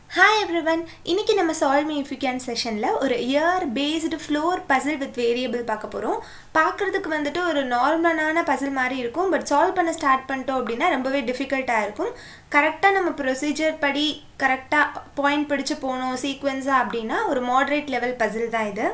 Hi everyone இன்னைக்கு நம்ம solve me if you can செஷனில் ஒரு year based floor puzzle with variable பார்க்க போகிறோம் பார்க்குறதுக்கு வந்துட்டு ஒரு நார்மலான பசில் மாதிரி இருக்கும் பட் சால்வ் பண்ண ஸ்டார்ட் பண்ணிட்டோம் அப்படின்னா ரொம்பவே டிஃபிகல்ட்டாக இருக்கும் கரெக்டாக நம்ம ப்ரொசீஜர் படி கரெக்டாக பாயிண்ட் பிடிச்சு போகணும் சீக்வன்ஸாக அப்படின்னா ஒரு மாடரேட் லெவல் பசில் தான் இது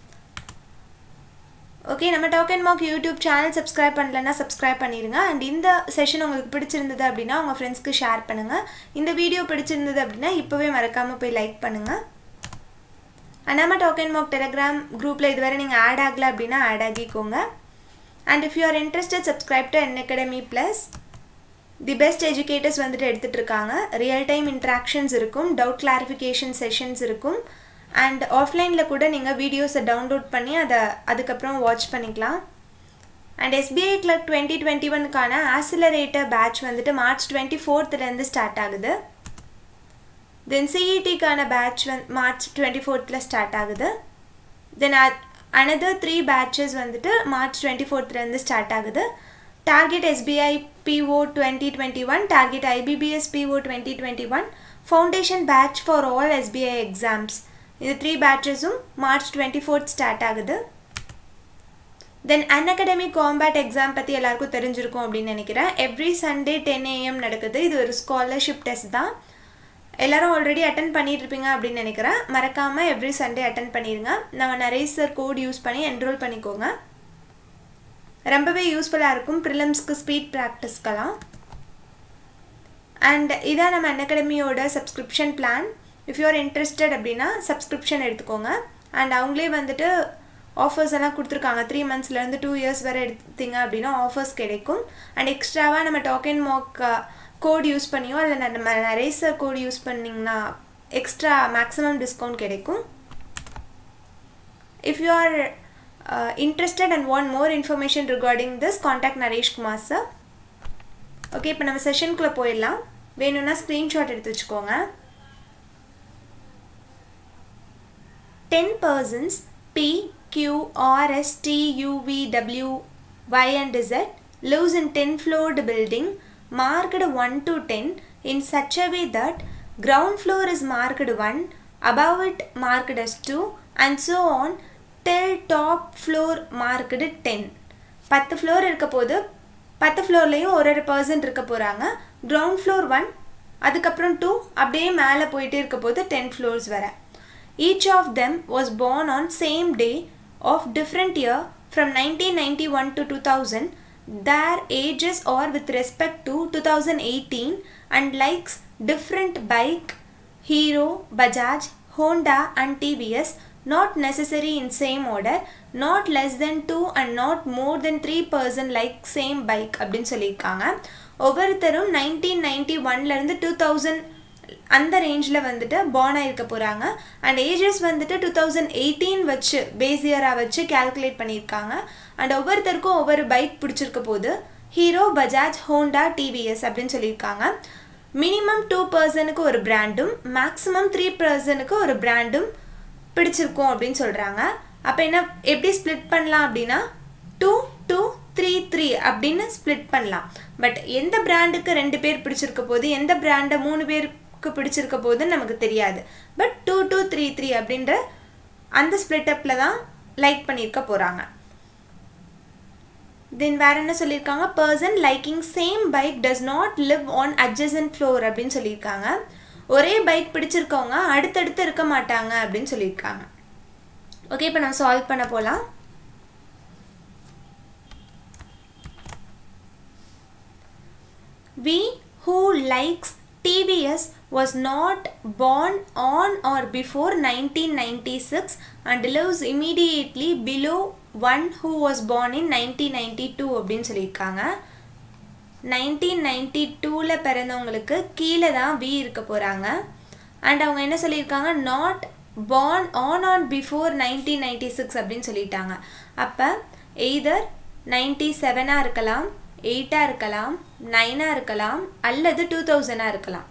ஓகே நம்ம talk and mark YouTube channel subscribe பண்ணலன்னா சப்ஸ்கிரைப் பண்ணிடுங்க அண்ட் இந்த செஷன் உங்களுக்கு பிடிச்சிருந்தது அப்படின்னா உங்கள் ஃப்ரெண்ட்ஸ்க்கு ஷேர் பண்ணுங்கள் இந்த வீடியோ பிடிச்சிருந்தது அப்படின்னா இப்போவே மறக்காமல் போய் லைக் பண்ணுங்கள் அண்ட் நம்ம டாக் அண்ட் மார்க் டெலகிராம் குரூப்பில் இதுவரை நீங்கள் ஆட் ஆகலை அப்படின்னா ஆட் ஆகிக்கோங்க and if you are interested subscribe to Unacademy plus the best educators வந்துட்டு எடுத்துகிட்டு இருக்காங்க ரியல் டைம் இன்ட்ராக்ஷன்ஸ் இருக்கும் டவுட் கிளாரிஃபிகேஷன் செஷன்ஸ் இருக்கும் அண்ட் ஆஃப்லைனில் கூட நீங்கள் வீடியோஸை டவுன்லோட் பண்ணி அதை அதுக்கப்புறம் வாட்ச் பண்ணிக்கலாம் and SBI clerk twenty twenty ஒனுக்கான ஆசிலரேட்டர் பேட்ச் வந்துட்டு மார்ச் டுவெண்ட்டி ஃபோர்த்துலேருந்து ஸ்டார்ட் ஆகுது தென் சிஇடிக்கான பேட்ச் வந் மார்ச் டுவெண்ட்டி ஃபோர்த்தில் ஸ்டார்ட் ஆகுது தென் அனதர் த்ரீ பேட்சஸ் வந்துட்டு மார்ச் டுவெண்ட்டி ஃபோர்த்துலேருந்து ஸ்டார்ட் ஆகுது target SBI PO twenty twenty one target IBPS PO twenty twenty one foundation batch for all SBI exams இது three பேட்சஸும் March twenty fourth start ஆகுது then அன்அகடமிக் combat exam பற்றி எல்லாருக்கும் தெரிஞ்சிருக்கும் அப்படின்னு நினைக்கிறேன் எவ்ரி சண்டே டென் ஏஎம் நடக்குது இது ஒரு ஸ்காலர்ஷிப் டெஸ்ட் தான் எல்லாரும் ஆல்ரெடி அட்டன் பண்ணிட்டு இருப்பீங்க அப்படின்னு நினைக்கிறேன் மறக்காமல் எவ்ரி சண்டே அட்டன் பண்ணிடுங்க நம்ம நிறைய சார் கோட் யூஸ் பண்ணி என்ரோல் பண்ணிக்கோங்க ரொம்பவே யூஸ்ஃபுல்லாக இருக்கும் ப்ரிலிம்ஸ்க்கு ஸ்பீட் ப்ராக்டிஸ்க்கெல்லாம் அண்ட் இதான் நம்ம அன்அகடமியோட subscription plan if you are interested அப்படின்னா சப்ஸ்கிரிப்ஷன் எடுத்துக்கோங்க அண்ட் அவங்களே வந்துட்டு ஆஃபர்ஸ் எல்லாம் கொடுத்துருக்காங்க த்ரீ மந்த்ஸ்லேருந்து டூ இயர்ஸ் வரை எடுத்தீங்க அப்படின்னா ஆஃபர்ஸ் கிடைக்கும் அண்ட் எக்ஸ்ட்ராவாக நம்ம டோக்கன் மார்க் கோட் யூஸ் பண்ணியோ இல்லை நம்ம நரேசர் கோட் யூஸ் பண்ணிங்கன்னா எக்ஸ்ட்ரா மேக்ஸிமம் டிஸ்கவுண்ட் கிடைக்கும் if you are interested and want more information regarding this contact Naresh Kumar sir okay இப்போ நம்ம செஷனுக்குள்ளே போயிடலாம் வேணும்னா ஸ்க்ரீன்ஷாட் எடுத்து வச்சுக்கோங்க 10 persons P, Q, R, S, T, U, V, W, Y and Z lives in 10 floored building marked 1 to 10 in such a way that ground floor is marked 1, above it marked as 2 and so on till top floor marked 10. பத்து floor இருக்க போது பத்து ஃப்ளோர்லேயும் ஒரு ஒரு person இருக்க போகிறாங்க ground floor one அதுக்கப்புறம் two அப்படியே மேலே போயிட்டே இருக்க போது டென் ஃப்ளோர்ஸ் வர Each of them was born on same day of different year from 1991 to 2000. Their ages are with respect to 2018 and likes different bike, Hero, Bajaj, Honda and TVS not necessary in same order, not less than 2 and not more than 3 person like same bike அப்படின்னு சொல்லியிருக்காங்க ஒவ்வொருத்தரும் nineteen ninety ஒன்லேருந்து two thousand அந்த ரேஞ்சில் வந்துட்டு born ஆகிருக்க போகிறாங்க and ages வந்துட்டு டூ தௌசண்ட் எயிட்டீன் வச்சு பேஸ் இயராக வச்சு கேல்குலேட் பண்ணியிருக்காங்க அண்ட் ஒவ்வொருத்தருக்கும் ஒவ்வொரு பைக் பிடிச்சிருக்க போது ஹீரோ பஜாஜ் ஹோண்டா டிவிஎஸ் அப்படின்னு சொல்லியிருக்காங்க மினிமம் டூ பர்சனுக்கு ஒரு பிராண்டும் மேக்ஸிமம் த்ரீ பர்சனுக்கு ஒரு பிராண்டும் பிடிச்சிருக்கும் அப்படின்னு சொல்கிறாங்க அப்போ என்ன எப்படி ஸ்ப்ளிட் பண்ணலாம் அப்படின்னா டூ டூ த்ரீ த்ரீ அப்படின்னு ஸ்ப்ளிட் பண்ணலாம் பட் எந்த பிராண்டுக்கு ரெண்டு பேர் பிடிச்சிருக்க போது எந்த பிராண்டை மூணு பேர் புக்கு பிடிச்சிருக்க போதுன்னு நமக்கு தெரியாது but two two three three அப்படின்ற அந்த ஸ்ப்ளிட் அப்பில் தான் லைக் பண்ணியிருக்க போகிறாங்க தென் வேற என்ன சொல்லியிருக்காங்க person liking same bike does not live on adjacent floor அப்படின்னு சொல்லியிருக்காங்க ஒரே பைக் பிடிச்சிருக்கவங்க அடுத்தடுத்து இருக்க மாட்டாங்க அப்படின்னு சொல்லியிருக்காங்க ஓகே இப்போ நம்ம சால்வ் பண்ண போகலாம் we who likes TVS was not born on or before 1996 and lives immediately below one who was born in 1992 அப்படின்னு சொல்லியிருக்காங்க நைன்டீன் நைன்டி டூவில் பிறந்தவங்களுக்கு கீழே தான் வி இருக்க போகிறாங்க அண்ட் அவங்க என்ன சொல்லியிருக்காங்க not born on on before nineteen ninety six அப்படின்னு சொல்லிட்டாங்க அப்போ எய்தர் நைன்டி செவனாக இருக்கலாம் எயிட்டாக இருக்கலாம் நைனாக இருக்கலாம் அல்லது டூ தௌசண்டாக இருக்கலாம்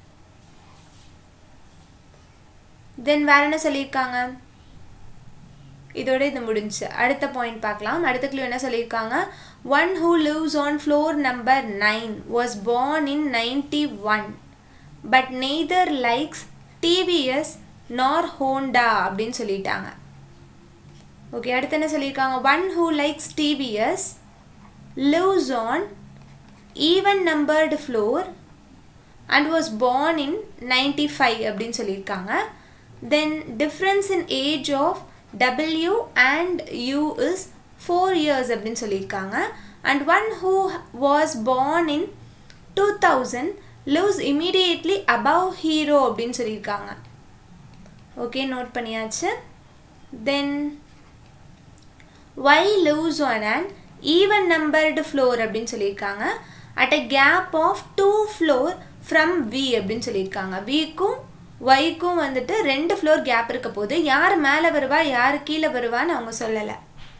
தென் வேற என்ன சொல்லியிருக்காங்க இதோட இது முடிஞ்சு அடுத்த பாயிண்ட் பார்க்கலாம் அடுத்த கிளூ என்ன சொல்லியிருக்காங்க one who lives on floor number nine was born in ninety one but neither likes TVS nor Honda அப்படின்னு சொல்லிட்டாங்க ஓகே அடுத்து என்ன சொல்லியிருக்காங்க one who likes TVS lives on even numbered floor and was born in 95 அப்படின்னு சொல்லியிருக்காங்க then difference in age of W and U is 4 years அப்படின்னு சொல்லியிருக்காங்க and one who was born in 2000 lives immediately above hero அப்படின்னு சொல்லியிருக்காங்க okay note பண்ணியாச்சு தென் y lives on an even numbered floor அப்படின்னு சொல்லியிருக்காங்க at a gap of two floor from v அப்படின்னு சொல்லியிருக்காங்க விக்கும் ஒய்க்கும் வந்துட்டு ரெண்டு ஃப்ளோர் கேப் இருக்க போது யார் மேலே வருவா யார் கீழே வருவான்னு அவங்க சொல்லலை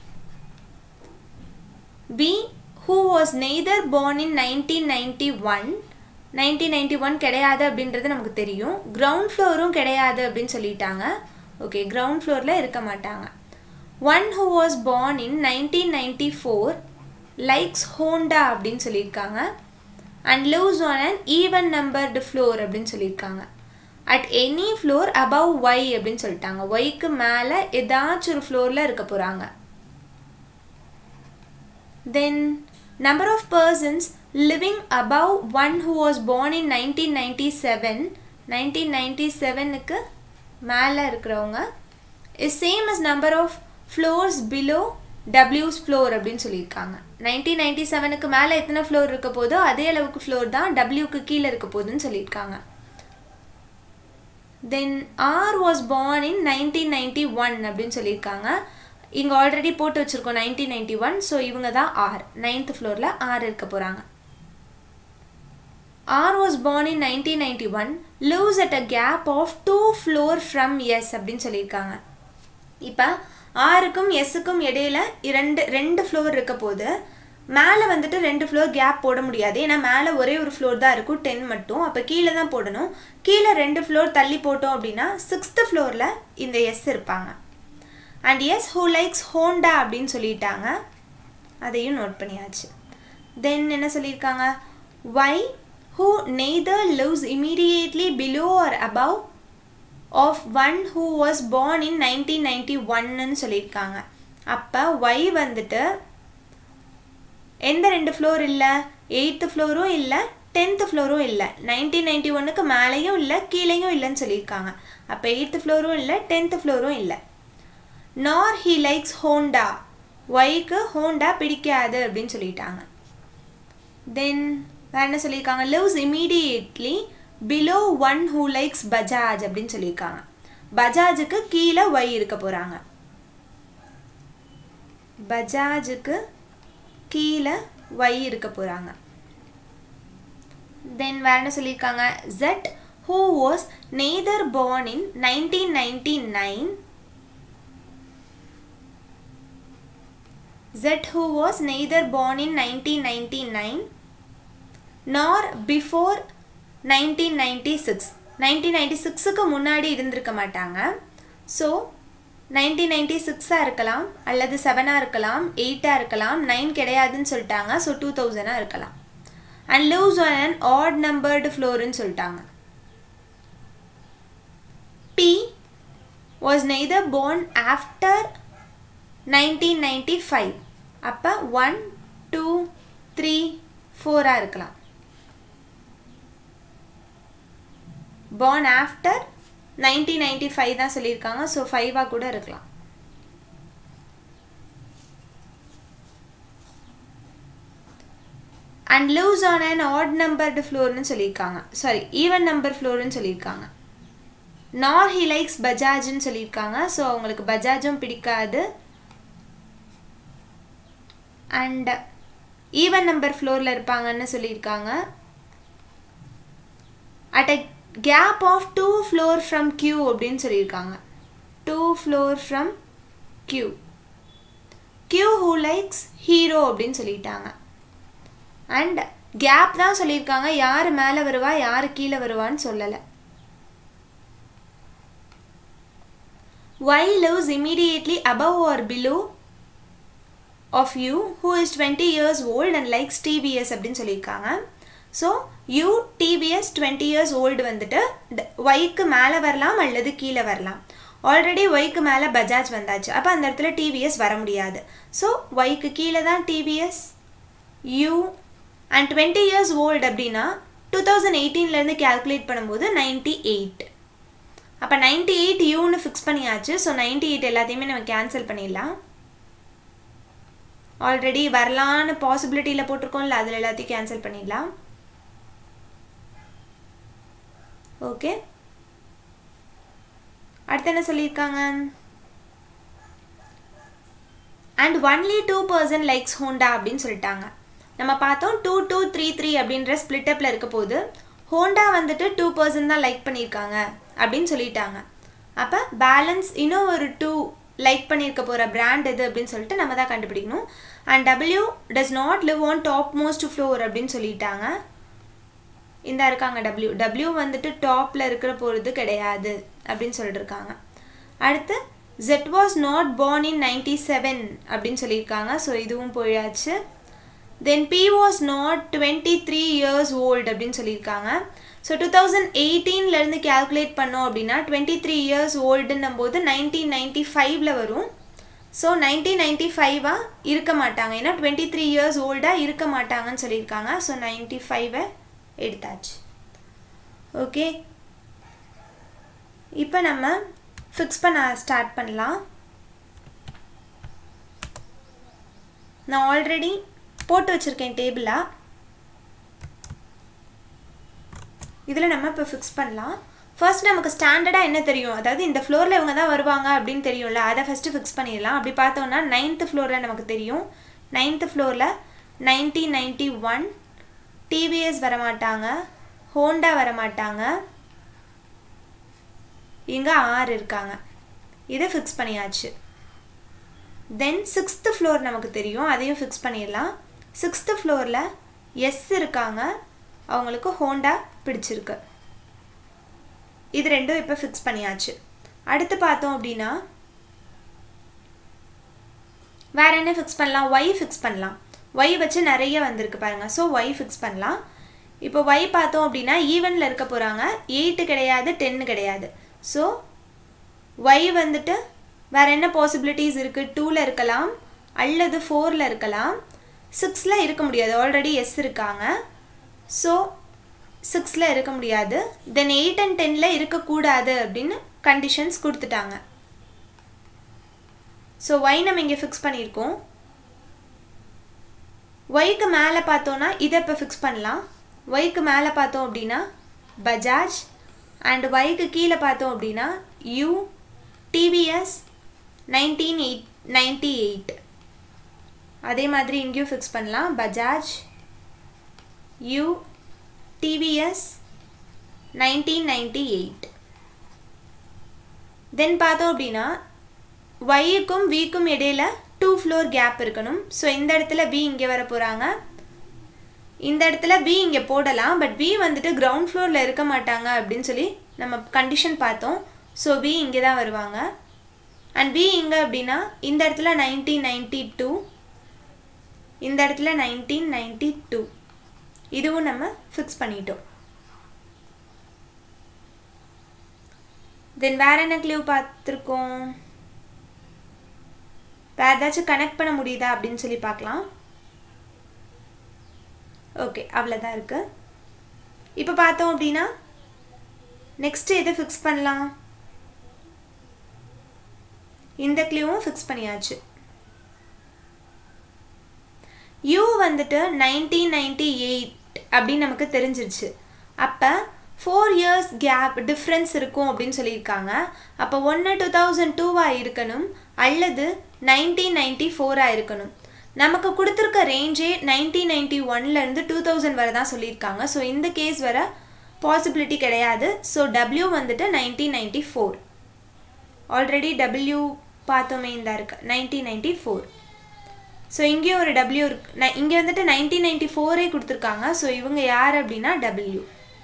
B who was neither born in nineteen ninety one nineteen ninety one கிடையாது அப்படின்றது நமக்கு தெரியும் கிரவுண்ட் ஃப்ளோரும் கிடையாது அப்படின்னு சொல்லிட்டாங்க ஓகே கிரவுண்ட் ஃப்ளோரில் இருக்க மாட்டாங்க one who was born in nineteen ninety four likes Honda அப்படின்னு சொல்லியிருக்காங்க and lives on an even numbered floor அப்படின்னு சொல்லியிருக்காங்க at any floor above Y அப்படின்னு சொல்லிட்டாங்க ஒய்க்கு மேலே ஏதாச்சும் ஒரு ஃப்ளோரில் இருக்க போகிறாங்க then number of persons living above one who was born in nineteen ninety seven nineteen ninety செவனுக்கு மேலே இருக்கிறவங்க is same as number of floors below டபிள்யூஸ் ஃப்ளோர் அப்படின்னு சொல்லியிருக்காங்க நைன்டீன் நைன்டி செவனுக்கு மேலே எத்தனை ஃப்ளோர் இருக்க போதோ அதே அளவுக்கு ஃப்ளோர் தான் டபிள்யூக்கு கீழே இருக்க போகுதுன்னு சொல்லியிருக்காங்க then R was born in nineteen ninety one அப்படின்னு சொல்லியிருக்காங்க இங்கே ஆல்ரெடி போட்டு வச்சுருக்கோம் நைன்டீன் நைன்டி ஒன் ஸோ இவங்க தான் ஆர் நைன்த் ஃப்ளோரில் ஆர் இருக்க போகிறாங்க R was born in nineteen ninety one lives at a gap of two floor from S அப்படின்னு சொல்லியிருக்காங்க இப்போ ஆருக்கும் எஸ்ஸுக்கும் இடையில இரண்டு ரெண்டு ஃப்ளோர் இருக்க போது மேலே வந்துட்டு ரெண்டு ஃப்ளோர் கேப் போட முடியாது ஏன்னா மேலே ஒரே ஒரு ஃப்ளோர் தான் இருக்கும் டென் மட்டும் அப்போ கீழே தான் போடணும் கீழே ரெண்டு ஃப்ளோர் தள்ளி போட்டோம் அப்படின்னா சிக்ஸ்த்து ஃப்ளோரில் இந்த எஸ் இருப்பாங்க and S who likes Honda அப்படின்னு சொல்லிட்டாங்க அதையும் நோட் பண்ணியாச்சு தென் என்ன சொல்லியிருக்காங்க Y who neither lives immediately below or above of one who was born in nineteen ninety ஒன்னு சொல்லியிருக்காங்க அப்போ ஒய் வந்துட்டு எந்த ரெண்டு ஃப்ளோர் இல்லை எயித்து ஃப்ளோரும் இல்லை டென்த்து ஃப்ளோரும் இல்லை நைன்டீன் நைன்டி ஒன்னுக்கு மேலேயும் இல்லை கீழேயும் இல்லைன்னு சொல்லியிருக்காங்க அப்போ எயித்து ஃப்ளோரும் இல்லை டென்த்து ஃப்ளோரும் இல்லை நார் ஹீ லைக்ஸ் ஹோண்டா ஒய்க்கு ஹோண்டா பிடிக்காது அப்படின்னு சொல்லிட்டாங்க தென் வேறு என்ன சொல்லியிருக்காங்க lives immediately below one who likes Bajaj அப்படின்னு சொல்லியிருக்காங்க பஜாஜுக்கு கீழே ஒய் இருக்க போகிறாங்க பஜாஜுக்கு கீழே ஒய் இருக்க போகிறாங்க தென் வேறு என்ன சொல்லியிருக்காங்க Z who was neither born in nineteen ninety nine Z who was neither born in 1999 nor before 1996 1996க்கு முன்னாடி இருந்திருக்க மாட்டாங்க ஸோ நைன்டீன் நைன்டி சிக்ஸாக இருக்கலாம் அல்லது செவனாக இருக்கலாம் எயிட்டாக இருக்கலாம் நைன் கிடையாதுன்னு சொல்லிட்டாங்க ஸோ டூ தௌசண்டாக இருக்கலாம் and lives on an odd numbered ஃப்ளோருன்னு சொல்லிட்டாங்க P was neither born after 1995 அப்போ ஒன் டூ த்ரீ ஃபோராக இருக்கலாம் born after nineteen ninety five தான் சொல்லியிருக்காங்க ஸோ ஃபைவாக கூட இருக்கலாம் and lives on an odd numbered ஃப்ளோர்னு சொல்லியிருக்காங்க சாரி ஈவன் நம்பர் ஃப்ளோர்னு சொல்லியிருக்காங்க நார் ஹி லைக்ஸ் பஜாஜ்னு சொல்லியிருக்காங்க ஸோ அவங்களுக்கு பஜாஜும் பிடிக்காது அண்ட் ஈவன் நம்பர் ஃப்ளோரில் இருப்பாங்கன்னு சொல்லியிருக்காங்க at a gap of two floor from Q அப்படின்னு சொல்லியிருக்காங்க two floor from Q Q who likes Hero அப்படின்னு சொல்லிட்டாங்க அண்ட் கேப் தான் சொல்லியிருக்காங்க யார் மேலே வருவா யார் கீழே வருவான்னு சொல்லலை Y lives immediately above or below of you who is 20 years old and likes TVS அப்படின்னு சொல்லியிருக்காங்க so U TVS twenty years old வந்துட்டு ஒய்க்கு மேலே வரலாம் அல்லது கீழே வரலாம் ஆல்ரெடி ஒய்க்கு மேலே பஜாஜ் வந்தாச்சு அப்போ அந்த இடத்துல டிவிஎஸ் வர முடியாது ஸோ ஒய்க்கு கீழே தான் TVS U and twenty years old அப்படின்னா டூ தௌசண்ட் எயிட்டீன்லேருந்து கேல்குலேட் பண்ணும்போது நைன்ட்டி எயிட் அப்போ நைன்ட்டி எயிட் யூன்னு ஃபிக்ஸ் பண்ணியாச்சு ஸோ நைன்ட்டி எயிட் எல்லாத்தையுமே நம்ம கேன்சல் பண்ணிடலாம் ஆல்ரெடி வரலான்னு பாசிபிலிட்டியில் போட்டிருக்கோம்ல அதில் எல்லாத்தையும் கேன்சல் பண்ணிடலாம் ஓகே அடுத்து என்ன சொல்லியிருக்காங்க and only two person likes Honda அப்படின்னு சொல்லிட்டாங்க நம்ம பார்த்தோம் டூ டூ த்ரீ த்ரீ அப்படின்ற ஸ்பிளிட்டப்பில் இருக்க போது ஹோண்டா வந்துட்டு டூ பர்சன்ட் தான் லைக் பண்ணியிருக்காங்க அப்படின்னு சொல்லிட்டாங்க அப்போ பேலன்ஸ் இன்னும் ஒரு டூ லைக் பண்ணியிருக்க போகிற பிராண்ட் எது அப்படின்னு சொல்லிட்டு நம்ம தான் கண்டுபிடிக்கணும் and W does not live on top most floor அப்படின்னு சொல்லிட்டாங்க இந்த இருக்காங்க டபிள்யூ டபிள்யூ வந்துட்டு டாப்பில் இருக்கிற போகிறது கிடையாது அப்படின்னு சொல்லிட்டு இருக்காங்க அடுத்து Z was not born in ninety seven அப்படின்னு சொல்லியிருக்காங்க ஸோ இதுவும் போயாச்சு then B was not twenty three years old அப்படின்னு சொல்லியிருக்காங்க ஸோ டூ தௌசண்ட் எயிட்டீன்லேருந்து கேல்குலேட் பண்ணோம் அப்படின்னா டுவெண்ட்டி த்ரீ இயர்ஸ் ஓல்டுன்னும் போது நைன்டீன் நைன்ட்டி ஃபைவ்ல வரும் ஸோ நைன்டீன் நைன்ட்டி ஃபைவாக இருக்க மாட்டாங்க ஏன்னா டுவெண்ட்டி த்ரீ இயர்ஸ் ஓல்டாக இருக்க மாட்டாங்கன்னு சொல்லியிருக்காங்க ஸோ நைன்ட்டி ஃபைவை எடுத்தாச்சு ஓகே இப்போ நம்ம ஃபிக்ஸ் பண்ண ஸ்டார்ட் பண்ணலாம் நான் ஆல்ரெடி போட்டு வச்சுருக்கேன் டேபிளாக இதில் நம்ம இப்போ ஃபிக்ஸ் பண்ணலாம் ஃபர்ஸ்ட் நமக்கு ஸ்டாண்டர்டாக என்ன தெரியும் அதாவது இந்த ஃப்ளோரில் இவங்க தான் வருவாங்க அப்படின்னு தெரியும்ல அதை ஃபஸ்ட்டு ஃபிக்ஸ் பண்ணிடலாம் அப்படி பார்த்தோன்னா நைன்த்து ஃப்ளோரில் நமக்கு தெரியும் நைன்த்து ஃப்ளோரில் நைன்டீன் நைன்ட்டி ஒன் டிவிஎஸ் வரமாட்டாங்க ஹோண்டா வரமாட்டாங்க இங்கே ஆறு இருக்காங்க இதை ஃபிக்ஸ் பண்ணியாச்சு தென் சிக்ஸ்த்து ஃப்ளோர் நமக்கு தெரியும் அதையும் ஃபிக்ஸ் பண்ணிடலாம் சிக்ஸ்த்து ஃப்ளோரில் எஸ் இருக்காங்க அவங்களுக்கு ஹோண்டா பிடிச்சிருக்கு இது ரெண்டும் இப்போ ஃபிக்ஸ் பண்ணியாச்சு அடுத்து பார்த்தோம் அப்படின்னா வேற என்ன ஃபிக்ஸ் பண்ணலாம் ஒய் ஃபிக்ஸ் பண்ணலாம் ஒய் வச்சு நிறைய வந்திருக்கு பாருங்கள் ஸோ ஒய் ஃபிக்ஸ் பண்ணலாம் இப்போ ஒய் பார்த்தோம் அப்படின்னா ஈவனில் இருக்க போகிறாங்க எயிட்டு கிடையாது டென்னு கிடையாது ஸோ ஒய் வந்துட்டு வேறு என்ன பாசிபிலிட்டிஸ் இருக்குது டூவில் இருக்கலாம் அல்லது ஃபோரில் இருக்கலாம் சிக்ஸில் இருக்க முடியாது ஆல்ரெடி எஸ் இருக்காங்க ஸோ சிக்ஸில் இருக்க முடியாது தென் எயிட் அண்ட் டெனில் இருக்கக்கூடாது அப்படின்னு கண்டிஷன்ஸ் கொடுத்துட்டாங்க ஸோ ஒய் நம்ம இங்கே ஃபிக்ஸ் பண்ணியிருக்கோம் ஒய்க்கு மேலே பார்த்தோன்னா இதை இப்போ ஃபிக்ஸ் பண்ணலாம் ஒய்க்கு மேலே பார்த்தோம் அப்படின்னா பஜாஜ் அண்ட் ஒய்க்கு கீழே பார்த்தோம் அப்படின்னா U TVS nineteen eight ninety eight அதே மாதிரி இங்கேயும் ஃபிக்ஸ் பண்ணலாம் Bajaj U TVS nineteen ninety eight then பார்த்தோம் அப்படின்னா ஒய்க்கும் விக்கும் இடையில டூ ஃப்ளோர் கேப் இருக்கணும் ஸோ இந்த இடத்துல பி இங்கே வர போகிறாங்க இந்த இடத்துல பி இங்கே போடலாம் பட் பி வந்துட்டு கிரவுண்ட் ஃப்ளோரில் இருக்க மாட்டாங்க அப்படின்னு சொல்லி நம்ம கண்டிஷன் பார்த்தோம் ஸோ பி இங்கே தான் வருவாங்க அண்ட் பி இங்கே அப்படின்னா இந்த இடத்துல நைன்டீன் நைன்டி டூ இந்த இடத்துல நைன்டீன் நைன்டி டூ இதுவும் நம்ம ஃபிக்ஸ் பண்ணிட்டோம் தென் வேற என்ன க்ளூ பார்த்துருக்கோம் வேறு ஏதாச்சும் கனெக்ட் பண்ண முடியுதா அப்படின்னு சொல்லி பார்க்கலாம் ஓகே அவ்வளோதான் இருக்குது இப்போ பார்த்தோம் அப்படின்னா நெக்ஸ்ட்டு எதை ஃபிக்ஸ் பண்ணலாம் இந்த க்ளூவும் ஃபிக்ஸ் பண்ணியாச்சு யூ வந்துட்டு நைன்டீன் நைன்டி எயிட் அப்படின்னு நமக்கு தெரிஞ்சிருச்சு அப்போ ஃபோர் இயர்ஸ் கேப் டிஃப்ரென்ஸ் இருக்கும் அப்படின்னு சொல்லியிருக்காங்க அப்போ ஒன்று டூ தௌசண்ட் டூவாக இருக்கணும் அல்லது நைன்டீன் நைன்டி ஃபோராக இருக்கணும் நமக்கு கொடுத்துருக்க ரேஞ்சே நைன்டீன் நைன்டி ஒன்லேருந்து டூ தௌசண்ட் வரை தான் சொல்லியிருக்காங்க ஸோ இந்த கேஸ் வர பாசிபிலிட்டி கிடையாது ஸோ டபிள்யூ வந்துட்டு nineteen ninety four already W பார்த்தோமே இந்த இருக்கு நைன்டீன் நைன்டி ஃபோர் ஸோ இங்கேயும் ஒரு டபிள்யூ இருக்கு இங்கே வந்துட்டு நைன்டீன் நைன்டி ஃபோரே கொடுத்துருக்காங்க ஸோ இவங்க யார் அப்படின்னா டபிள்யூ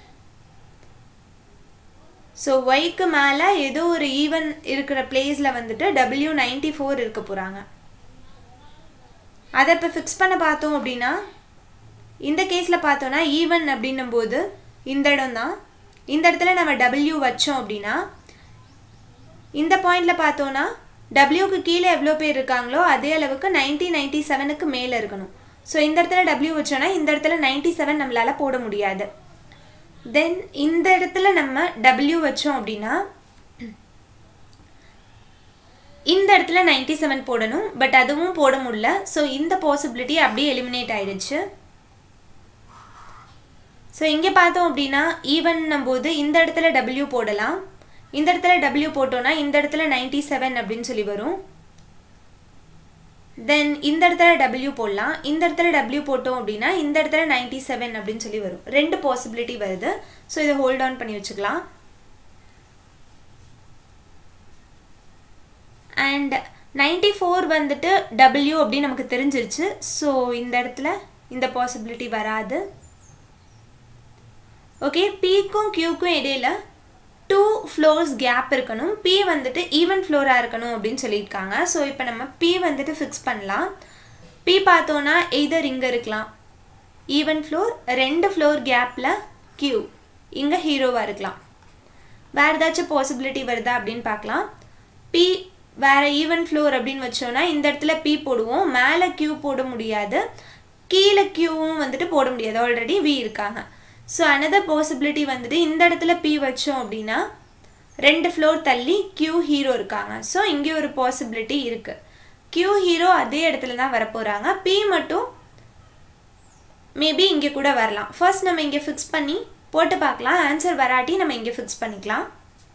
ஸோ ஒய்க்கு மேலே ஏதோ ஒரு ஈவன் இருக்கிற பிளேஸில் வந்துட்டு டபிள்யூ நைன்டி ஃபோர் இருக்க போகிறாங்க அதை இப்போ ஃபிக்ஸ் பண்ண பார்த்தோம் அப்படின்னா இந்த கேஸில் பார்த்தோன்னா ஈவன் அப்படின்னும் போது இந்த இடம் தான் இந்த இடத்துல நம்ம டபிள்யூ வச்சோம் அப்படின்னா இந்த பாயிண்டில் பார்த்தோன்னா டபிள்யூக்கு கீழே எவ்வளோ பேர் இருக்காங்களோ அதே அளவுக்கு நைன்டி நைன்டி செவனுக்கு மேலே இருக்கணும் ஸோ இந்த இடத்துல டபிள்யூ வச்சோன்னா இந்த இடத்துல நைன்டி செவன் நம்மளால் போட முடியாது தென் இந்த இடத்துல நம்ம டபிள்யூ வச்சோம் அப்படின்னா இந்த இடத்துல நைன்டி செவன் போடணும் பட் அதுவும் போட முடியல ஸோ இந்த பாசிபிலிட்டி அப்படியே எலிமினேட் ஆயிடுச்சு ஸோ இங்கே பார்த்தோம் அப்படின்னா ஈவன்னும் போது இந்த இடத்துல டபிள்யூ போடலாம் இந்த இடத்துல டபிள்யூ போட்டோன்னா இந்த இடத்துல நைன்டி செவன் அப்படின்னு சொல்லி வரும் தென் இந்த இடத்துல டபிள்யூ போடலாம் இந்த இடத்துல டபிள்யூ போட்டோம் அப்படின்னா இந்த இடத்துல நைன்டி செவன் அப்படின்னு சொல்லி வரும் ரெண்டு பாசிபிலிட்டி வருது ஸோ இதை ஹோல்ட் ஆன் பண்ணி வச்சுக்கலாம் அண்ட் நைன்டி ஃபோர் வந்துட்டு டபிள்யூ அப்படின்னு நமக்கு தெரிஞ்சிருச்சு ஸோ இந்த இடத்துல இந்த பாசிபிலிட்டி வராது ஓகே பிக்கும் கியூக்கும் இடையில டூ ஃப்ளோர்ஸ் கேப் இருக்கணும் பி வந்துட்டு ஈவன் ஃப்ளோராக இருக்கணும் அப்படின்னு சொல்லியிருக்காங்க ஸோ இப்போ நம்ம பி வந்துட்டு ஃபிக்ஸ் பண்ணலாம் பி பார்த்தோன்னா எய்தர் இங்கே இருக்கலாம் ஈவன் ஃப்ளோர் ரெண்டு ஃப்ளோர் கேப்பில் கியூ இங்கே ஹீரோவாக இருக்கலாம் வேறு ஏதாச்சும் பாசிபிலிட்டி வருதா அப்படின்னு பார்க்கலாம் பி வேறு ஈவன் ஃப்ளோர் அப்படின்னு வச்சோன்னா இந்த இடத்துல பி போடுவோம் மேலே கியூ போட முடியாது கீழே கியூவும் வந்துட்டு போட முடியாது ஆல்ரெடி வி இருக்காங்க ஸோ அனதர் பாசிபிலிட்டி வந்துட்டு இந்த இடத்துல பி வச்சோம் அப்படின்னா ரெண்டு ஃப்ளோர் தள்ளி கியூ ஹீரோ இருக்காங்க ஸோ இங்கே ஒரு பாசிபிலிட்டி இருக்குது கியூ ஹீரோ அதே இடத்துல தான் வரப்போகிறாங்க பி மட்டும் மேபி இங்கே கூட வரலாம் ஃபர்ஸ்ட் நம்ம இங்கே ஃபிக்ஸ் பண்ணி போட்டு பார்க்கலாம் ஆன்சர் வராட்டி நம்ம இங்கே ஃபிக்ஸ் பண்ணிக்கலாம்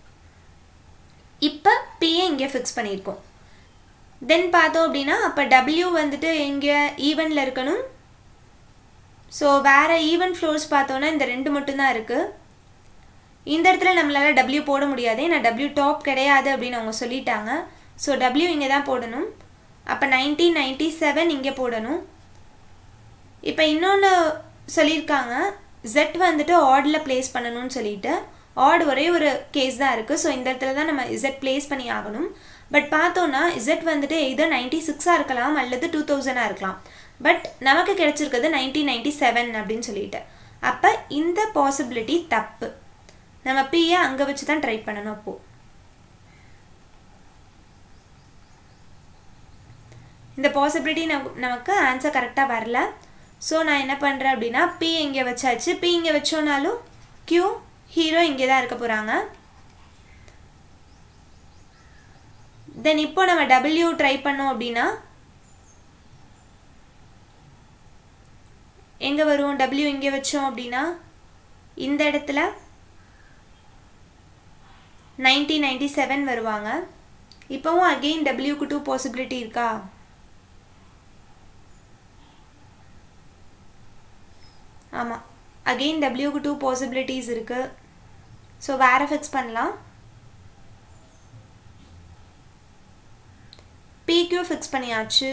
இப்போ பியை இங்கே ஃபிக்ஸ் பண்ணியிருக்கோம் தென் பார்த்தோம் அப்படின்னா அப்போ டபிள்யூ வந்துட்டு எங்கே ஈவனில் இருக்கணும் ஸோ வேறு ஈவன் ஃப்ளோர்ஸ் பார்த்தோன்னா இந்த ரெண்டு மட்டும்தான் இருக்குது இந்த இடத்துல நம்மளால் டபிள்யூ போட முடியாது ஏன்னா டபிள்யூ டாப் கிடையாது அப்படின்னு அவங்க சொல்லிட்டாங்க ஸோ டபிள்யூ இங்கே தான் போடணும் அப்போ நைன்டீன் நைன்டி செவன் இங்கே போடணும் இப்போ இன்னொன்று சொல்லியிருக்காங்க ஜெட் வந்துட்டு ஆடில் ப்ளேஸ் பண்ணணும்னு சொல்லிட்டு ஆட் ஒரே ஒரு கேஸ் தான் இருக்குது ஸோ இந்த இடத்துல தான் நம்ம இசட் ப்ளேஸ் பண்ணி ஆகணும் பட் பார்த்தோன்னா இசட் வந்துட்டு இதோ நைன்டி சிக்ஸாக இருக்கலாம் அல்லது டூ தௌசண்டாக இருக்கலாம் பட் நமக்கு கிடைச்சிருக்கிறது நைன்டீன் நைன்டி செவன் அப்படின்னு சொல்லிட்டு அப்போ இந்த பாசிபிலிட்டி தப்பு நம்ம பியை அங்கே வச்சு தான் ட்ரை பண்ணணும் அப்போது இந்த பாசிபிலிட்டி நமக்கு ஆன்சர் கரெக்டாக வரல ஸோ நான் என்ன பண்ணுறேன் அப்படின்னா பி இங்கே வச்சாச்சு பி இங்கே வச்சோனாலும் கியூ ஹீரோ இங்கே தான் இருக்க போகிறாங்க தென் இப்போ நம்ம டபிள்யூ ட்ரை பண்ணோம் அப்படின்னா எங்கே வரும் டபிள்யூ இங்கே வச்சோம் அப்படின்னா இந்த இடத்துல நைன்டீன் நைன்டி செவன் வருவாங்க இப்போவும் அகெயின் டபிள்யூக்கு டூ பாசிபிலிட்டி இருக்கா ஆமாம் அகெயின் டபிள்யூக்கு டூ பாசிபிலிட்டிஸ் இருக்குது ஸோ வேறு ஃபிக்ஸ் பண்ணலாம் பிக்யூ ஃபிக்ஸ் பண்ணியாச்சு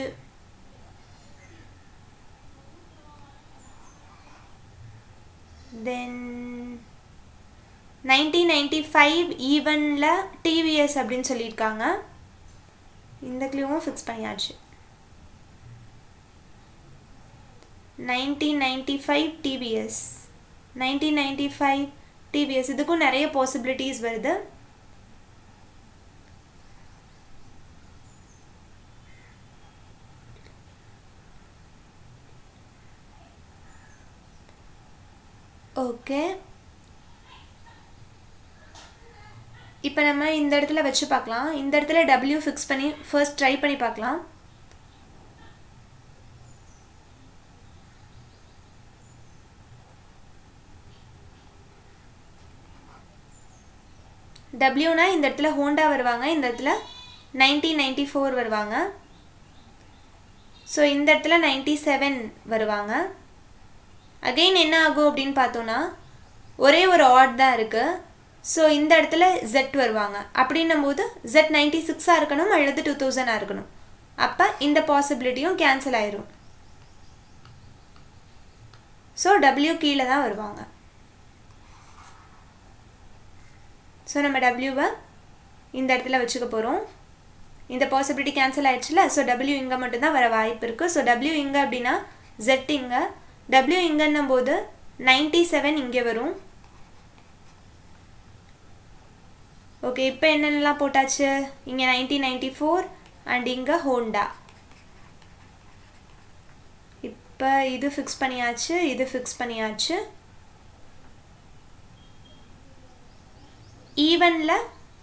தென் நைன்டீன் நைன்டி ஃபைவ் ஈவனில் டிவிஎஸ் அப்படின்னு சொல்லியிருக்காங்க இந்த க்ளூவும் ஃபிக்ஸ் பண்ணியாச்சு nineteen ninety five TVS nineteen ninety five TVS இதுக்கும் நிறைய பாசிபிலிட்டிஸ் வருது ஓகே இப்போ நம்ம இந்த இடத்துல வச்சு பார்க்கலாம் இந்த இடத்துல டபிள்யூ ஃபிக்ஸ் பண்ணி ஃபர்ஸ்ட் ட்ரை பண்ணி பார்க்கலாம் டபிள்யூனா இந்த இடத்துல ஹோண்டா வருவாங்க இந்த இடத்துல நைன்டீன் நைன்டி ஃபோர் வருவாங்க ஸோ இந்த இடத்துல நைன்டி செவன் வருவாங்க அகெயின் என்ன ஆகும் அப்படின்னு பார்த்தோன்னா ஒரே ஒரு ஆட் தான் இருக்குது ஸோ இந்த இடத்துல ஜெட் வருவாங்க அப்படின்னும் போது ஜெட் நைன்டி சிக்ஸாக இருக்கணும் அல்லது டூ தௌசண்டாக இருக்கணும் அப்போ இந்த பாசிபிலிட்டியும் கேன்சல் ஆயிரும் ஸோ டபிள்யூ கீழே தான் வருவாங்க ஸோ நம்ம டபிள்யூவை இந்த இடத்துல வச்சுக்க போகிறோம் இந்த பாசிபிலிட்டி கேன்சல் ஆயிடுச்சுல ஸோ டபிள்யூ இங்கே மட்டும்தான் வர வாய்ப்பு இருக்குது ஸோ டபிள்யூ இங்கே அப்படின்னா ஜெட் இங்கே டபிள்யூ இங்கன்னும் போது நைன்டி செவன் இங்கே வரும் ஓகே இப்போ என்னென்னலாம் போட்டாச்சு இங்கே நைன்டீன் நைன்டி ஃபோர் அண்ட் இங்கே ஹோண்டா இப்போ இது ஃபிக்ஸ் பண்ணியாச்சு இது ஃபிக்ஸ் பண்ணியாச்சு ஈவனில்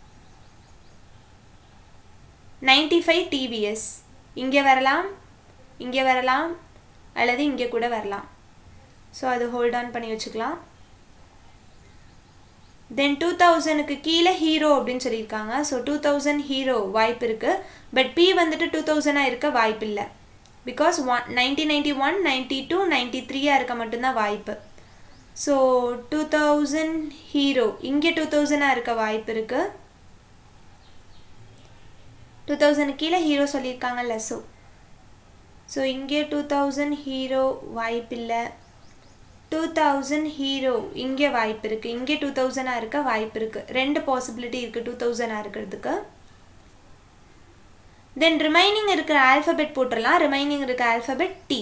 நைன்டி ஃபைவ் டிவிஎஸ் இங்கே வரலாம் இங்கே வரலாம் அல்லது இங்கே கூட வரலாம் ஸோ அது ஹோல்ட் ஆன் பண்ணி வச்சுக்கலாம் தென் டூ தௌசண்ட்க்கு கீழே ஹீரோ அப்படின்னு சொல்லியிருக்காங்க ஸோ டூ தௌசண்ட் ஹீரோ வாய்ப்பு இருக்குது பட் பி வந்துட்டு டூ தௌசண்டாக இருக்க வாய்ப்பு இல்லை because one nineteen ninety one ninety two ninety த்ரீயாக இருக்க மட்டும்தான் வாய்ப்பு ஸோ டூ தௌசண்ட் ஹீரோ இங்கே டூ தௌசண்டாக இருக்க வாய்ப்பு இருக்குது டூ தௌசண்ட் கீழே ஹீரோ சொல்லியிருக்காங்கல்ல ஸோ ஸோ இங்கே டூ தௌசண்ட் ஹீரோ வாய்ப்பில்லை டூ தௌசண்ட் ஹீரோ இங்கே வாய்ப்பு இருக்குது இங்கே டூ தௌசண்டாக இருக்க வாய்ப்பு இருக்குது ரெண்டு பாசிபிலிட்டி இருக்குது டூ தௌசண்டாக இருக்கிறதுக்கு தென் ரிமைனிங் இருக்கிற ஆல்ஃபபெட் போட்டுடலாம் ரிமைனிங் இருக்க alphabet T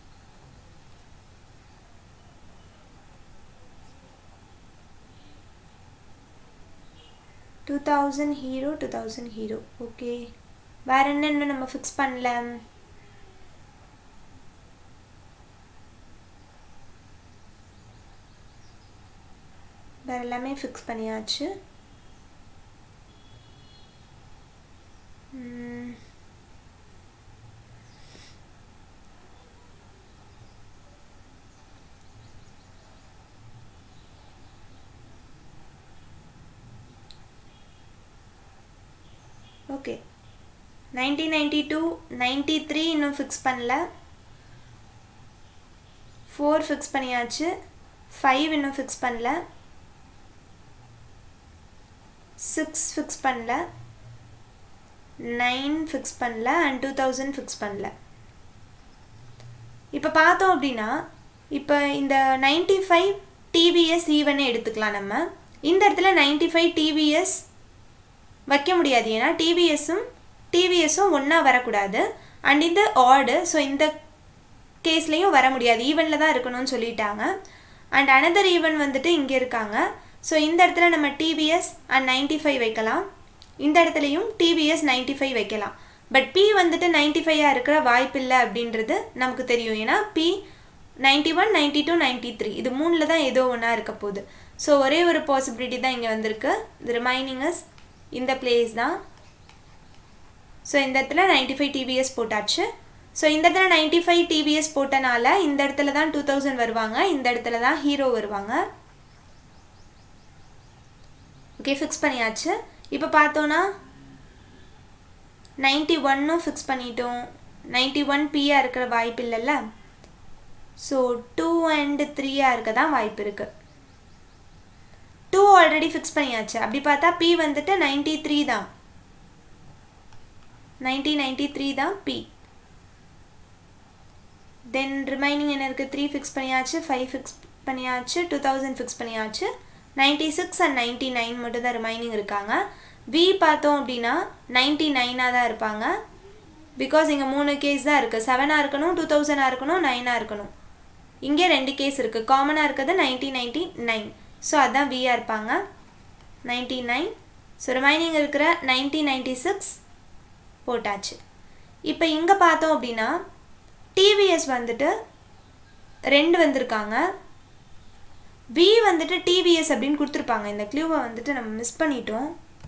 two thousand Hero two thousand Hero okay வேற என்ன இன்னும் நம்ம ஃபிக்ஸ் பண்ணல வேற எல்லாமே ஃபிக்ஸ் பண்ணியாச்சு ம். Okay nineteen ninety two ninety three இன்னும் ஃபிக்ஸ் பண்ணல ஃபோர் ஃபிக்ஸ் பண்ணியாச்சு ஃபைவ் இன்னும் ஃபிக்ஸ் பண்ணல சிக்ஸ் ஃபிக்ஸ் பண்ணல நைன் ஃபிக்ஸ் பண்ணல அண்ட் டூ தௌசண்ட் ஃபிக்ஸ் பண்ணல இப்போ பார்த்தோம் அப்படின்னா இப்போ இந்த நைன்டி ஃபைவ் டிவிஎஸ் ஈவனே எடுத்துக்கலாம் நம்ம இந்த இடத்துல நைன்டி ஃபைவ் டிவிஎஸ் வைக்க முடியாது ஏன்னா டிவிஎஸும் டிவிஎஸும் ஒன்றா வரக்கூடாது அண்ட் இந்த ஆர்டு ஸோ இந்த கேஸ்லேயும் வர முடியாது ஈவனில் தான் இருக்கணும்னு சொல்லிட்டாங்க அண்ட் அனதர் ஈவன் வந்துட்டு இங்கே இருக்காங்க ஸோ இந்த இடத்துல நம்ம டிவிஎஸ் அண்ட் நைன்டி ஃபைவ் வைக்கலாம் இந்த இடத்துலையும் டிவிஎஸ் நைன்டி ஃபைவ் வைக்கலாம் பட் பி வந்துட்டு நைன்டி ஃபைவாக இருக்கிற வாய்ப்பில்லை அப்படின்றது நமக்கு தெரியும் ஏன்னா B ninety one ninety two ninety three இது மூணில் தான் ஏதோ ஒன்றா இருக்க போகுது ஸோ ஒரே ஒரு பாசிபிலிட்டி தான் இங்கே வந்திருக்கு தி ரிமைனிங்கஸ் இந்த பிளேஸ் தான் ஸோ இந்த இடத்துல நைன்டி ஃபைவ் டிவிஎஸ் போட்டாச்சு ஸோ இந்த இடத்துல நைன்டி ஃபைவ் டிவிஎஸ் போட்டனால இந்த இடத்துல தான் டூ தௌசண்ட் வருவாங்க இந்த இடத்துல தான் ஹீரோ வருவாங்க ஓகே ஃபிக்ஸ் பண்ணியாச்சு இப்போ பார்த்தோன்னா நைன்டி ஒன்னும் ஃபிக்ஸ் பண்ணிட்டோம் நைன்டி ஒன் பியாக இருக்கிற வாய்ப்பு இல்லைல்ல ஸோ டூ அண்டு த்ரீயாக இருக்க தான் வாய்ப்பு இருக்குது டூ ஆல்ரெடி ஃபிக்ஸ் பண்ணியாச்சு அப்படி பார்த்தா பி வந்துட்டு நைன்டி த்ரீ தான் நைன்டீன் நைன்டி த்ரீ தான் பி தென் ரிமைனிங் என்ன இருக்குது த்ரீ ஃபிக்ஸ் பண்ணியாச்சு ஃபைவ் ஃபிக்ஸ் பண்ணியாச்சு டூ தௌசண்ட் ஃபிக்ஸ் பண்ணியாச்சு ninety six and ninety nine மட்டும் தான் ரிமைனிங் இருக்காங்க வி பார்த்தோம் அப்படின்னா நைன்டி நைனாக தான் இருப்பாங்க பிகாஸ் இங்கே மூணு கேஸ் தான் இருக்குது செவனாக இருக்கணும் டூ தௌசண்டாக இருக்கணும் நைனாக இருக்கணும் இங்கே ரெண்டு கேஸ் இருக்குது காமனாக இருக்கிறது நைன்டி நைன்டி நைன் ஸோ அதுதான் வியாக இருப்பாங்க நைன்டி நைன் ஸோ ரிமைனிங் இருக்கிற நைன்டீன் நைன்டி சிக்ஸ் போட்டாச்சு இப்போ இங்கே பார்த்தோம் அப்படின்னா டிவிஎஸ் வந்துட்டு ரெண்டு வந்திருக்காங்க வி வந்துட்டு டிவிஎஸ் அப்படின்னு கொடுத்துருப்பாங்க இந்த க்ளூவை வந்துட்டு நம்ம மிஸ் பண்ணிட்டோம்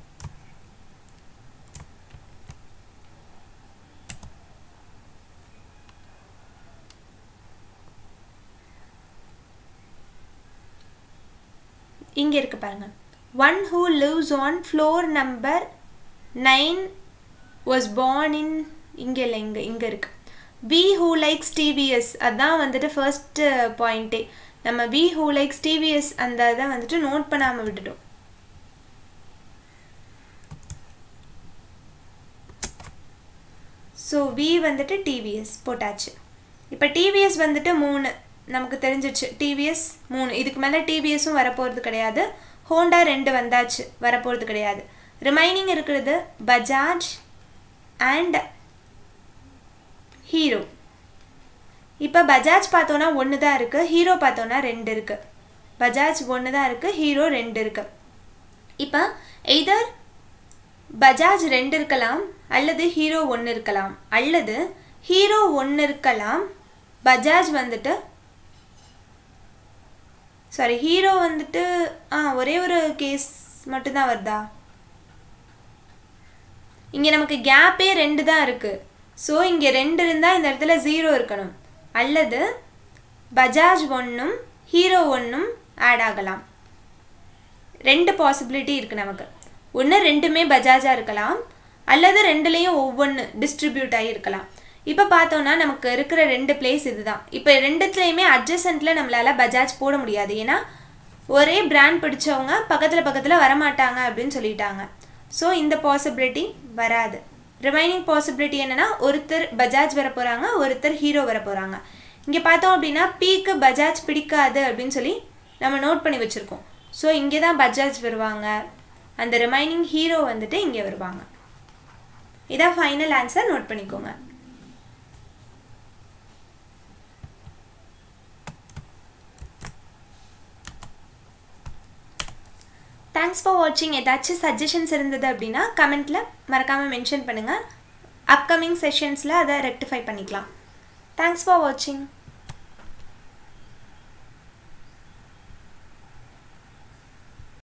இங்கே இருக்கு பாருங்க one who lives on floor number nine was born in இங்கே இல்லை இங்கே இங்கே இருக்கு வி ஹூ லைக்ஸ் டிவிஎஸ் அதான் வந்துட்டு ஃபர்ஸ்ட்டு பாயிண்ட்டே நம்ம வி ஹூ லைக்ஸ் டிவிஎஸ் அந்த இதை வந்துட்டு நோட் பண்ணாமல் விட்டுட்டோம் ஸோ வி வந்துட்டு டிவிஎஸ் போட்டாச்சு இப்போ டிவிஎஸ் வந்துட்டு மூணு நமக்கு தெரிஞ்சிச்சு டிவிஎஸ் மூணு இதுக்கு மேலே டிவிஎஸும் வரப்போகிறது கிடையாது ஹோண்டா ரெண்டு வந்தாச்சு வரப்போகிறது கிடையாது ரிமைனிங் இருக்கிறது பஜாஜ் அண்ட் ஹீரோ இப்போ பஜாஜ் பார்த்தோன்னா ஒன்று தான் இருக்குது ஹீரோ பார்த்தோன்னா ரெண்டு இருக்குது பஜாஜ் ஒன்று தான் இருக்குது ஹீரோ ரெண்டு இருக்குது இப்போ எய்தர் பஜாஜ் ரெண்டு இருக்கலாம் அல்லது ஹீரோ ஒன்று இருக்கலாம் அல்லது ஹீரோ ஒன்று இருக்கலாம் பஜாஜ் வந்துட்டு சாரி ஹீரோ வந்துட்டு ஆ ஒரே ஒரு கேஸ் மட்டும்தான் வருதா இங்கே நமக்கு கேப்பே ரெண்டு தான் இருக்குது ஸோ இங்கே ரெண்டு இருந்தால் இந்த இடத்துல ஜீரோ இருக்கணும் அல்லது பஜாஜ் ஒன்றும் ஹீரோ ஒன்றும் ஆட் ஆகலாம் ரெண்டு பாசிபிலிட்டி இருக்குது நமக்கு ஒன்று ரெண்டுமே பஜாஜாக இருக்கலாம் அல்லது ரெண்டுலேயும் ஒவ்வொன்று டிஸ்ட்ரிபியூட் ஆகி இருக்கலாம் இப்போ பார்த்தோன்னா நமக்கு இருக்கிற ரெண்டு பிளேஸ் இதுதான் இப்போ ரெண்டுத்துலேயுமே அட்ஜசன்ட்டில் நம்மளால் பஜாஜ் போட முடியாது ஏன்னா ஒரே பிராண்ட் பிடிச்சவங்க பக்கத்தில் பக்கத்தில் வரமாட்டாங்க அப்படின்னு சொல்லிட்டாங்க ஸோ இந்த பாசிபிலிட்டி வராது ரிமைனிங் பாசிபிலிட்டி என்னென்னா ஒருத்தர் பஜாஜ் வர போகிறாங்க ஒருத்தர் ஹீரோ வர போகிறாங்க இங்கே பார்த்தோம் அப்படின்னா பீக்கு பஜாஜ் பிடிக்காது அப்படின்னு சொல்லி நம்ம நோட் பண்ணி வச்சுருக்கோம் ஸோ இங்கே தான் பஜாஜ் வருவாங்க அந்த ரிமைனிங் ஹீரோ வந்துட்டு இங்கே வருவாங்க இதான் ஃபைனல் ஆன்சர் நோட் பண்ணிக்கோங்க தேங்க்ஸ் ஃபார் வாட்சிங் ஏதாச்சும் சஜஷன்ஸ் இருந்தது அப்படின்னா கமெண்ட்டில் மறக்காமல் மென்ஷன் பண்ணுங்கள் அப்கமிங் செஷன்ஸில் அதை ரெக்டிஃபை பண்ணிக்கலாம் தேங்க்ஸ் ஃபார் வாட்சிங்